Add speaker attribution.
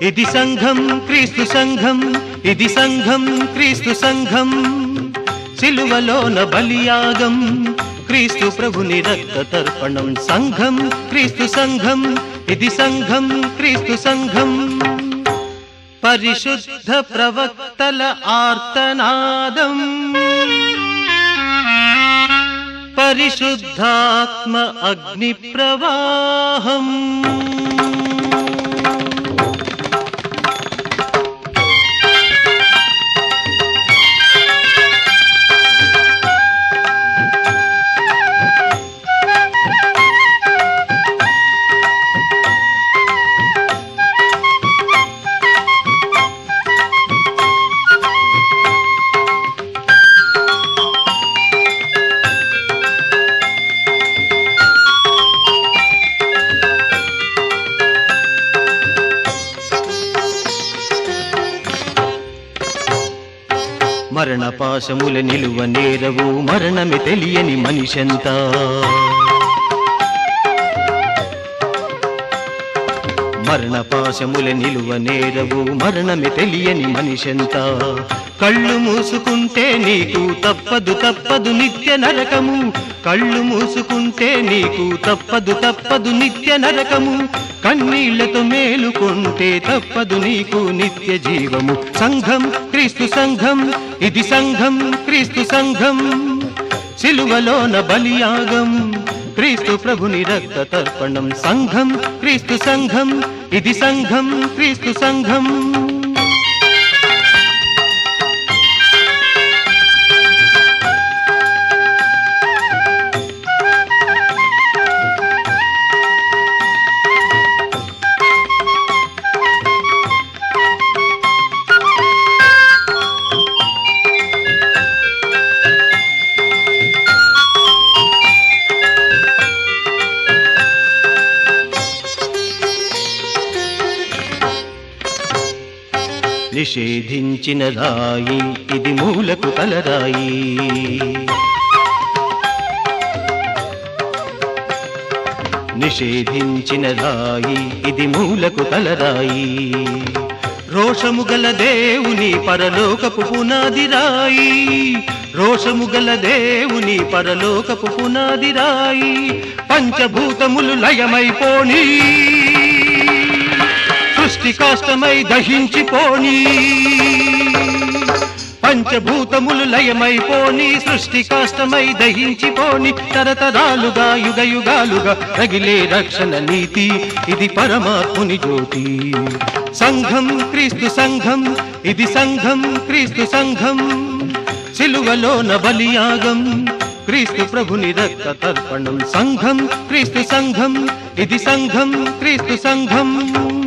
Speaker 1: ఇది సంఘం క్రీస్తు సంఘం ఇది సంఘం క్రీస్తు సంఘం సిలువలోన బలియాగం క్రీస్తు ప్రభుని రక్త తర్పణం సంఘం క్రీస్తు సంఘం ఇది సంఘం క్రీస్తు సంఘం పరిశుద్ధ ప్రవక్తల ఆర్తనాదం పరిశుద్ధాత్మ అగ్ని ప్రవాహం మరణ పాశముల నిలువ నేరవు మరణమి తెలియని మనిషంతా మరణ పాశముల నిలువ నేరవు మరణమి తెలియని మనిషంతా కళ్ళు మూసుకుంటే నీకు తప్పదు తప్పదు నిత్య నరకము కళ్ళు మూసుకుంటే నీకు తప్పదు తప్పదు నిత్య నరకము కన్నీళ్లతో మేలుకుంటే తప్పదు నీకు నిత్య జీవము సంఘం క్రీస్తు సంఘం ఇది సంఘం క్రీస్తు సంఘం సిలువలోన బలియాగం క్రీస్తు ప్రభుని రక్త తర్పణం సంఘం క్రీస్తు సంఘం ఇది సంఘం క్రీస్తు సంఘం నిషేధించిన రాయి ఇది మూలకు కలరాయి నిషేధించిన రాయి ఇది మూలకు కలరాయి రోషము గల దేవుని పరలోకపు పునాది రాయి రోషము గల దేవుని పరలోకపు పునాది రాయి పంచభూతములు లయమైపోని సృష్టి కాష్టమై దహించిపోని పంచభూతములు లయమైపోని సృష్టి కాష్టమై దహించిపోని తరతరాలుగా యుగ యుగాలుగా రగిలే రక్షణ నీతి ఇది పరమాత్ముని జ్యోతి సంఘం క్రీస్తు సంఘం ఇది సంఘం క్రీస్తు సంఘం సిలువలోన బలియాగం క్రీస్తు ప్రభుని రక్త తర్పణం సంఘం క్రీస్తు సంఘం ఇది సంఘం క్రీస్తు సంఘం